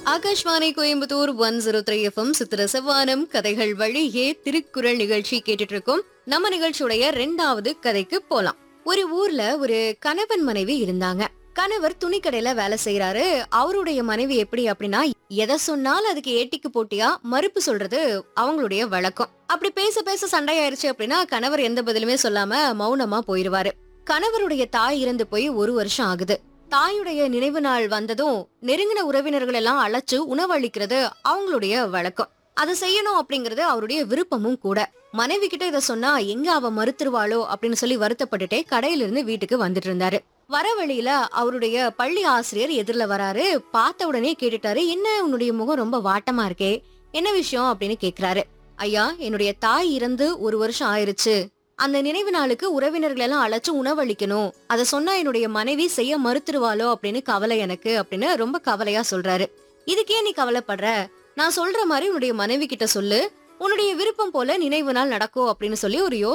Akashvani Coimbatore one zero three FM சித்திர செவ்வானம் கதைகள் வழியே திருக்குறள் நிகழ்ச்சி கேட்டுட்டு இருக்கோம் நம்ம நிகழ்ச்சியுடைய ரெண்டாவது கதைக்கு போலாம் ஒரு ஊர்ல ஒரு கணவன் மனைவி இருந்தாங்க கணவர் துணிக்கடையில வேலை செய்யறாரு அவருடைய மனைவி எப்படி அப்படின்னா எதை சொன்னாலும் அதுக்கு ஏட்டிக்கு போட்டியா மறுப்பு சொல்றது அவங்களுடைய வழக்கம் அப்படி பேச பேச சண்டையாயிருச்சு அப்படின்னா கணவர் எந்த பதிலுமே சொல்லாம மௌனமா போயிருவாரு கணவருடைய தாய் இறந்து போய் ஒரு வருஷம் ஆகுது தாயுடைய நினைவு நாள் வந்ததும் நெருங்கின உறவினர்கள் எல்லாம் அழைச்சு உணவளிக்கிறது அவங்களுடைய வழக்கம் அதை செய்யணும் அப்படிங்கறது அவருடைய விருப்பமும் கூட மனைவி கிட்ட இத சொன்னா எங்க அவ மறுத்துருவாளோ அப்படின்னு சொல்லி வருத்தப்பட்டுட்டே கடையில இருந்து வீட்டுக்கு வந்துட்டு இருந்தாரு வர வழியில அவருடைய பள்ளி ஆசிரியர் எதிரில வராரு பார்த்த உடனே கேட்டுட்டாரு என்ன உன்னுடைய முகம் ரொம்ப வாட்டமா இருக்கே என்ன விஷயம் அப்படின்னு கேக்குறாரு ஐயா என்னுடைய தாய் இறந்து ஒரு வருஷம் ஆயிருச்சு அந்த நினைவு நாளுக்கு உறவினர்கள் எல்லாம் அழைச்சு உணவளிக்கணும் அத சொன்னா என்னுடைய மனைவி செய்ய மறுத்துருவாளோ அப்படின்னு கவலை எனக்கு அப்படின்னு ரொம்ப கவலையா சொல்றாரு இதுக்கே நீ கவலைப்படுற நான் சொல்ற மாதிரி உன்னுடைய மனைவி கிட்ட சொல்லு உன்னுடைய விருப்பம் போல நினைவு நாள் நடக்கும் அப்படின்னு சொல்லி ஒரு